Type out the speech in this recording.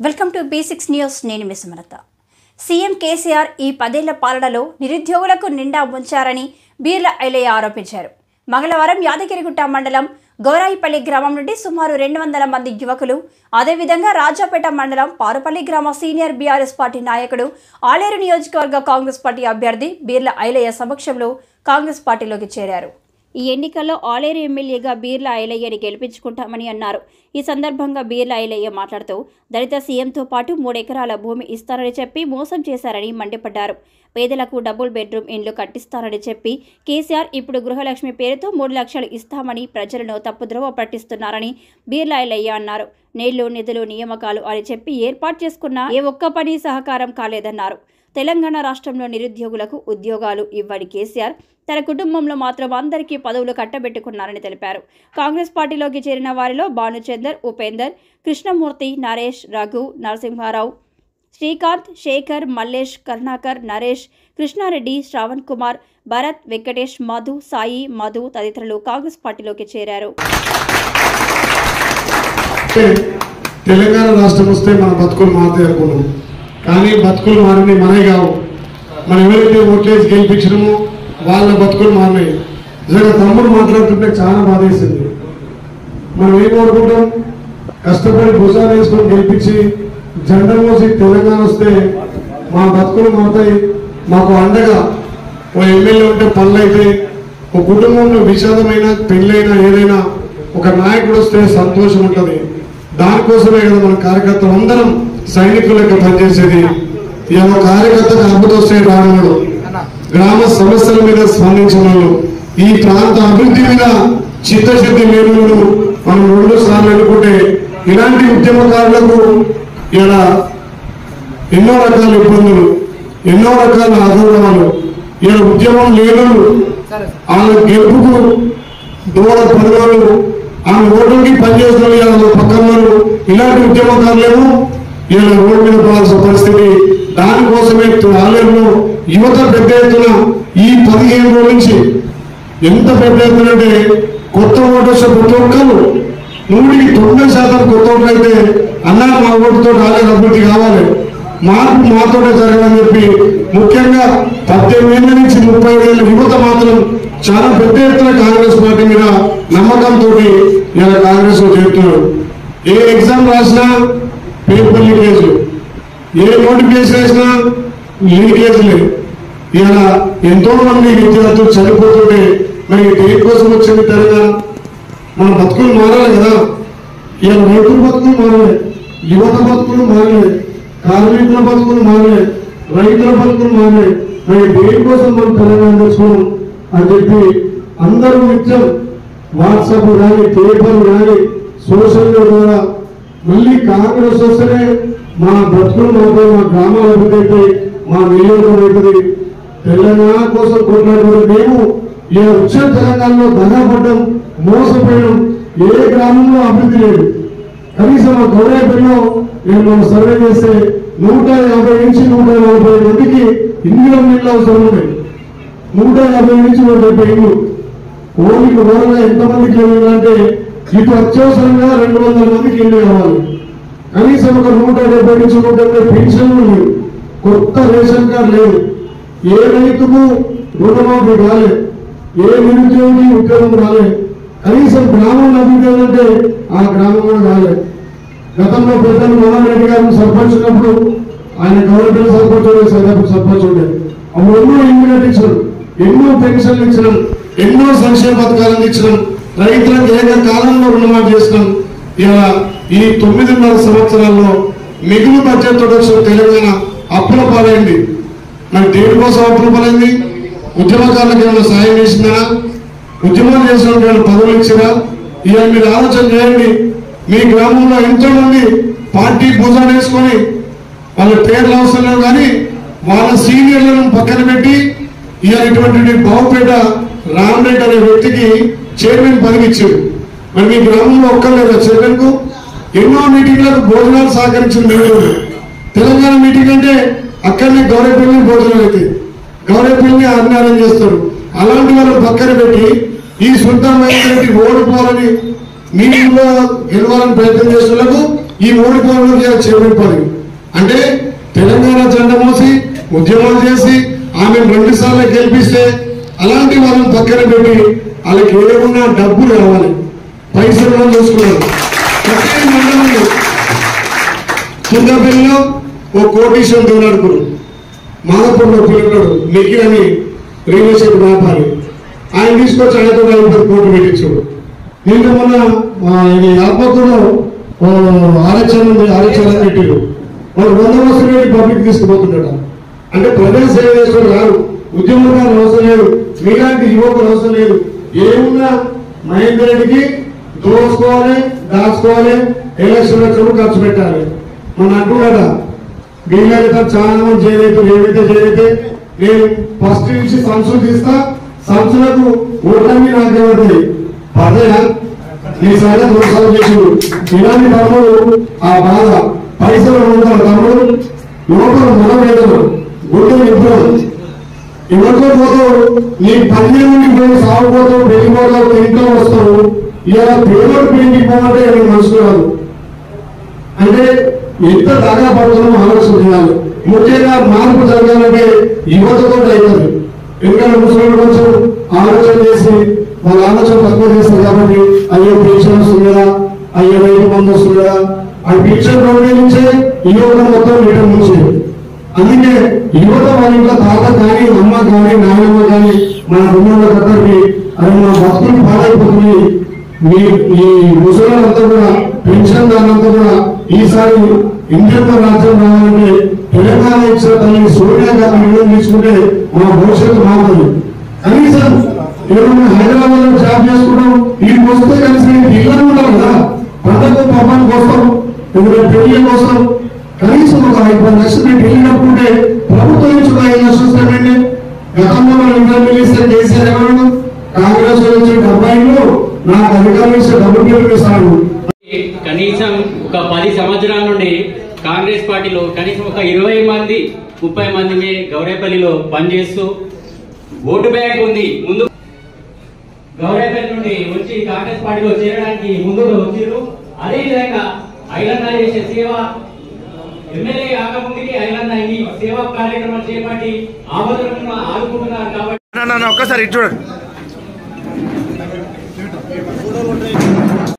welcome to basics news నేను మీ Sumalatha CM KCR ఈ పదేళ్ల పాలనలో నిరుద్యోగులకు నిండా ఉంచారని బీర్ల ఐలయ్య ఆరోపించారు మంగళవారం యాదగిరిగుట్ట మండలం గౌరాయిపల్లి గ్రామం నుండి సుమారు రెండు వందల మంది యువకులు అదేవిధంగా రాజాపేట మండలం పారుపల్లి గ్రామ సీనియర్ బీఆర్ఎస్ పార్టీ నాయకుడు ఆలేరు నియోజకవర్గ కాంగ్రెస్ పార్టీ అభ్యర్థి బీర్ల ఐలయ్య సమక్షంలో కాంగ్రెస్ పార్టీలోకి చేరారు ఈ ఎన్నికల్లో ఆలేరు ఎమ్మెల్యేగా బీర్ల ఐలయ్యని గెలిపించుకుంటామని అన్నారు ఈ సందర్భంగా బీర్ల ఐలయ్య మాట్లాడుతూ దళిత సీఎంతో పాటు మూడెకరాల భూమి ఇస్తారని చెప్పి మోసం చేశారని మండిపడ్డారు పేదలకు డబుల్ బెడ్రూమ్ ఇండ్లు కట్టిస్తారని చెప్పి కేసీఆర్ ఇప్పుడు గృహలక్ష్మి పేరుతో మూడు లక్షలు ఇస్తామని ప్రజలను తప్పుద్రోవ పట్టిస్తున్నారని బీర్ల ఐలయ్య అన్నారు నీళ్లు నిధులు నియామకాలు అని చెప్పి ఏర్పాటు చేసుకున్న ఏ ఒక్క పని సహకారం కాలేదన్నారు తెలంగాణ రాష్ట్రంలో నిరుద్యోగులకు ఉద్యోగాలు ఇవ్వని కేసీఆర్ తన కుటుంబంలో మాత్రం అందరికీ పదవులు కట్టబెట్టుకున్నారని తెలిపారు కాంగ్రెస్ పార్టీలోకి చేరిన వారిలో భానుచందర్ ఉపేందర్ కృష్ణమూర్తి నరేష్ రఘు నరసింహారావు శ్రీకాంత్ శేఖర్ మల్లేష్ కరుణాకర్ నరేష్ కృష్ణారెడ్డి శ్రావణ్ కుమార్ భరత్ వెంకటేష్ మధు సాయి మధు తదితరులు కాంగ్రెస్ పార్టీలోకి చేరారు అంటే తెలంగాణ రాష్ట్రం వస్తే మన బతుకులు మారుతాయి అనుకున్నాం కానీ బతుకులు మారినాయి మనే కావు మనం ఎవరైతే ఓట్లేసి గెలిపించినామో వాళ్ళ బతుకులు మారినాయి నిజంగా తమ్ముడు మాట్లాడుతుంటే చాలా బాధ వేసింది మనం ఏం కోరుకుంటాం కష్టపడి భుజాలు వేసుకొని గెలిపించి జెండా మోసి తెలంగాణ వస్తే మా బతుకులు మారుతాయి మాకు అండగా ఓ ఎమ్మెల్యే ఉంటే పనులు అయితే ఒక కుటుంబంలో విషాదమైన పెళ్ళైనా ఏదైనా ఒక నాయకుడు వస్తే సంతోషం ఉంటుంది దానికోసమే కదా మన కార్యకర్తలు అందరం సైనికుల లెక్క పనిచేసేది ఇలా కార్యకర్తకు అద్భుతం వస్తే రానుడు గ్రామ సమస్యల మీద స్పందించిన వాళ్ళు ఈ ప్రాంత అభివృద్ధి మీద చిత్తశుద్ధి లేని వాళ్ళు మనం రెండు సార్లు అనుకుంటే ఇలాంటి ఉద్యమకారులకు ఇలా ఎన్నో రకాల ఇబ్బందులు ఎన్నో రకాల ఆందోళనలు ఇలా ఉద్యమం లేను వాళ్ళ గెలుపుకు దూర పనులు ఆమె ఓటుకి పనిచేసిన వాళ్ళు పక్కన వాళ్ళు ఇలాంటి ఉద్యమకారులేమో ఇలా రోడ్డు మీద పోవాల్సిన పరిస్థితి దానికోసమే ఆలయంలో యువత పెద్ద ఎత్తున ఈ పదిహేను రోజుల నుంచి ఎంత పెద్ద ఎత్తున అంటే కొత్త ఓటర్స్ ప్రతి ఒక్కరు నూటికి తొంభై శాతం కొత్త ఓట్లు అయితే అన్నా మా ఓటుతో ఆలయ అభివృద్ధి కావాలి మార్పు మాతోటే జరగాలని చెప్పి ముఖ్యంగా పద్దెనిమిది ఏళ్ళ నుంచి ముప్పై ఏళ్ళ యువత మాత్రం చాలా పెద్ద ఎత్తున కాంగ్రెస్ పార్టీ మీద నమ్మకంతో ఇలా కాంగ్రెస్ లో చేరుతున్నారు ఏ ఎగ్జామ్ రాసినా పేపర్ లీకేజ్లు ఏ నోటిఫికేషన్ వేసినా లీకేజ్లే ఇలా ఎంతో మంది విద్యార్థులు చనిపోతుంటే మరి దేనికోసం వచ్చింది తెలంగాణ మన బతుకులు మారాలి కదా ఇలా రైతుల బతుకులు మారలే యువత బతుకులు మారలే కార్మికుల బతుకులు మారలే రైతుల బతుకులు మారలే మరి దేనికోసం మనం తెలంగాణ తెచ్చుకోవడం అని చెప్పి అందరూ నిత్యం వాట్సాప్ కానీ పేపర్ కానీ సోషల్ మీడియా ద్వారా మళ్ళీ కాంగ్రెస్ వస్తేనే మా బతుకులు మాత్రం మా గ్రామాల అభివృద్ధి అవుతాయి మా నియోజకవర్గం అవుతుంది తెలంగాణ కోసం కొట్లాడుతున్న మేము ఈ వచ్చే తెలంగాణలో దగాపడ్డం మోసపోయడం ఏ గ్రామంలో అభివృద్ధి లేదు కనీసం ఆ గౌరవపల్లిలో నేను మనం సర్వే చేస్తే నూట యాభై నుంచి నూట నలభై మందికి ఇందులో నీళ్ళు అవసరం ఉన్నాయి నూట యాభై నుంచి నూట డెబ్బై ఇల్లు ఓన్లీ ఓరగా ఎంతమందికి ఇల్లు అంటే ఇటు అత్యవసరంగా రెండు వందల మందికి ఇల్లు కావాలి కనీసం ఒక నూట డెబ్బై నుంచి నూట డెబ్బై పెన్షన్లు లేవు కొత్త రేషన్ కార్డు లేదు ఏ రైతుకు రుణమాఫీ రాలే ఏ నిరుద్యోగి ఉద్యోగం రాలే కనీసం గ్రామం అభివృద్ధి అంటే ఆ గ్రామం కూడా రాలే గతంలో పెద్దలు మనోహర్ రెడ్డి గారు సర్పంచ్ ఉన్నప్పుడు ఆయన గవర్నమెంట్ సర్పంచ్ ఉండే సైదాపూర్ సర్పంచ్ ఉండే అప్పుడు ఎన్నో ఇల్లు కట్టించడం ఎన్నో పెన్షన్లు ఇచ్చడం ఎన్నో సంక్షేమ పథకాలను ఇచ్చడం రైతులకు ఏకకాలంలో రుణమాఫీ చేసినాం ఇలా ఈ తొమ్మిదిన్నర సంవత్సరాల్లో మిగులు బడ్జెట్ వచ్చిన తెలంగాణ అప్పుల పాలైంది మరి దేనికోసం అప్పుల పాలైంది ఉద్యమకారులకు ఏమైనా సాయం చేసిందా ఉద్యమాలు చేసిన వాళ్ళు పదవులు ఇచ్చినా ఇవాళ మీరు ఆలోచన చేయండి మీ గ్రామంలో ఎంతో మంది పార్టీ భుజాలు వేసుకొని వాళ్ళ పేర్లు అవసరం లేవు కానీ వాళ్ళ సీనియర్లను పక్కన పెట్టి ఇవాళ ఇటువంటి బావుపేట రామరెడ్డి అనే వ్యక్తికి చైర్మన్ పదవి ఇచ్చారు మరి మీ గ్రామంలో ఒక్కర్లేదా చైర్మన్ కు ఎన్నో మీటింగ్లకు భోజనాలు సహకరించిన మీరు తెలంగాణ మీటింగ్ అంటే అక్కడనే గౌరవపల్లి భోజనాలు అయితే గౌరవపల్లిని అన్యాయం చేస్తారు అలాంటి వాళ్ళని పక్కన పెట్టి ఈ సుల్తాన్ వైద్యులకి ఓడిపోవాలని మీటింగ్లో గెలవాలని ప్రయత్నం చేస్తున్నందుకు ఈ మూడు పనులకి ఇలా చైర్మన్ పదవి అంటే తెలంగాణ జెండా మోసి ఉద్యమాలు చేసి ఆమె రెండు సార్లు గెలిపిస్తే అలాంటి వాళ్ళని పక్కన పెట్టి వాళ్ళకి ఏమన్నా డబ్బులు కావాలి పైసలు కూడా చూసుకున్నారు ఒకే మండలంలో కిందపల్లిలో ఓ కోటీశ్వరం దేవుడు మాధవపూర్లో పిల్లడు నిఖిల్ అని రియల్ ఎస్టేట్ వ్యాపారి ఆయన తీసుకొచ్చి ఆయనతో నలభై కోట్లు పెట్టించాడు నిన్న మొన్న మా ఇది ఆత్మకూరులో ఓ ఆరక్షణ ఉంది ఆరక్షణ పెట్టారు వాళ్ళు వంద వస్తువులు పెట్టి పబ్లిక్ తీసుకుపోతుండట అంటే ప్రజల సేవ చేసుకోవడం కాదు ఉద్యమకాలు అవసరం లేదు మీలాంటి యువకులు అవసరం లేదు ఏమున్నా మహేందర్ రెడ్డికి దోసుకోవాలి దాచుకోవాలి ఎలక్షన్ వచ్చినప్పుడు ఖర్చు పెట్టాలి మన అంటున్నాడా వీళ్ళైతే చాలా మంది చేయలేదు ఏదైతే చేయలేదు నేను ఫస్ట్ నుంచి సంచులు తీస్తా సంచులకు ఓట్లన్నీ నాకు ఇవ్వండి పర్లేదా ఈ సైడ్ దోషాలు చేసిండు ఇలాంటి తమ్ముడు ఆ బాధ పైసలు ఉంటారు తమ్ముడు లోపల మన వేదన గుడ్డ నింపడం ఎవరితో పోతావు నీ పల్లె నుండి పోయి సాగుపోతావు వెళ్ళిపోతావు ఇంట్లో వస్తావు ఇలా పేరు పెయింటింగ్ పోమంటే నేను మనసు రాదు అంటే ఎంత దాగా పడుతున్నామో ఆలోచన చేయాలి ముఖ్యంగా మార్పు జరగాలంటే యువతతో అవుతుంది ఎందుకంటే ముసలి కొంచెం ఆలోచన చేసి వాళ్ళ ఆలోచన తక్కువ చేస్తారు కాబట్టి అయ్యో పెన్షన్ వస్తుంది కదా అయ్యో రైతు బంధు వస్తుంది కదా ఆ పెన్షన్ రెండు నుంచే యువత మొత్తం రిటర్న్ నుంచి అందుకే యువత వాళ్ళ ఇంట్లో తాత కానీ అమ్మ కానీ నాయనమ్మ కానీ మన కుటుంబాలకి అది మన భక్తులు పాడైపోతుంది మీ ఈ ముసలంతా కూడా పెన్షన్ దానంతా కూడా ఈసారి ఇండియన్ రాజ్యం రావాలంటే తెలంగాణ ఇచ్చిన తల్లి సోనియా గాంధీ నిర్ణయం తీసుకుంటే మా భవిష్యత్తు మారుతుంది కనీసం ఏమన్నా హైదరాబాద్ లో జాబ్ చేసుకుంటాం ఈ వస్తే కలిసి ఇళ్ళని ఉంటాం కదా పంటకు పాపానికి వస్తాం ఎందుకంటే పెళ్లి కోసం కనీసం ఒక ఐదు పది లక్షలు పెట్టి వెళ్ళినప్పుడే ప్రభుత్వం నుంచి ఒక ఐదు లక్షలు ఇస్తామండి గతంలో మనం ఇంటర్వ్యూ ఇస్తే కేసీఆర్ ఏమన్నాడు కాంగ్రెస్ నుంచి డెబ్బై నాకు అధికారులు ఇస్తే డబ్బులు బిల్లు ఇస్తాను కనీసం ఒక పది సంవత్సరాల నుండి కాంగ్రెస్ పార్టీలో కనీసం ఒక ఇరవై మంది ముప్పై మంది మీ గౌరేపల్లిలో పనిచేస్తూ ఓటు బ్యాంక్ ఉంది ముందు గౌరేపల్లి నుండి వచ్చి కాంగ్రెస్ పార్టీలో చేరడానికి ముందుకు వచ్చారు అదే విధంగా ఐలన్న చేసే సేవ ఎమ్మెల్యే కాకముందుకి ఐలన్న ఈ సేవా కార్యక్రమాలు చేపట్టి ఆపదలను ఆదుకుంటున్నారు కాబట్టి నా ఒక్కసారి ఇటు చూడండి